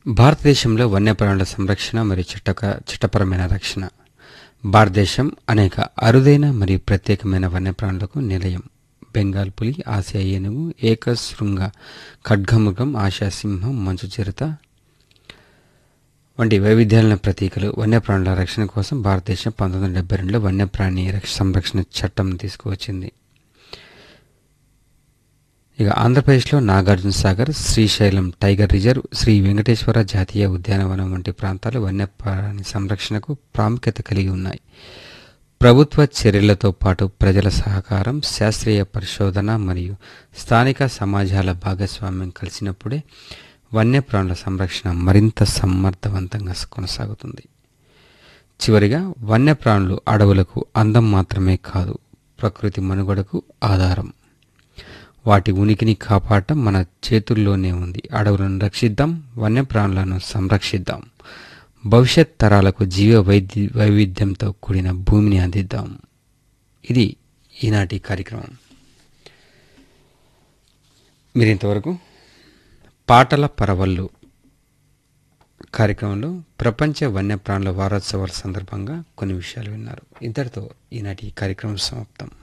భారతదేశంలో వన్యప్రాణుల సంరక్షణ మరియు చట్టక చట్టపరమైన రక్షణ భారతదేశం అనేక అరుదైన మరియు ప్రత్యేకమైన వన్యప్రాణులకు నిలయం బెంగాల్ పులి ఆసియా ఏనుగు ఏకశృంగ ఖడ్గమృగం ఆసియా సింహం మంచు చిరుత వంటి వైవిధ్యాలైన ప్రతీకలు వన్యప్రాణుల రక్షణ కోసం భారతదేశం పంతొమ్మిది వందల డెబ్బై రెండులో వన్యప్రాణి రక్ష- సంరక్షణ చట్టం తీసుకువచ్చింది ఇక ఆంధ్రప్రదేశ్లో నాగార్జున సాగర్ శ్రీశైలం టైగర్ రిజర్వ్ శ్రీ వెంకటేశ్వర జాతీయ ఉద్యానవనం వంటి ప్రాంతాలు వన్యప్రాణి సంరక్షణకు ప్రాముఖ్యత కలిగి ఉన్నాయి ప్రభుత్వ చర్యలతో పాటు ప్రజల సహకారం శాస్త్రీయ పరిశోధన మరియు స్థానిక సమాజాల భాగస్వామ్యం కలిసినప్పుడే వన్యప్రాణుల సంరక్షణ మరింత సమర్థవంతంగా కొనసాగుతుంది చివరిగా వన్యప్రాణులు అడవులకు అందం మాత్రమే కాదు ప్రకృతి మనుగడకు ఆధారం వాటి ఉనికిని కాపాడటం మన చేతుల్లోనే ఉంది అడవులను రక్షిద్దాం వన్యప్రాణులను సంరక్షిద్దాం భవిష్యత్ తరాలకు జీవ వైద్య వైవిధ్యంతో కూడిన భూమిని అందిద్దాం ఇది ఈనాటి కార్యక్రమం మీరు ఇంతవరకు పాటల పరవళ్ళు కార్యక్రమంలో ప్రపంచ వన్యప్రాణుల వారోత్సవాల సందర్భంగా కొన్ని విషయాలు విన్నారు ఇంతటితో ఈనాటి కార్యక్రమం సమాప్తం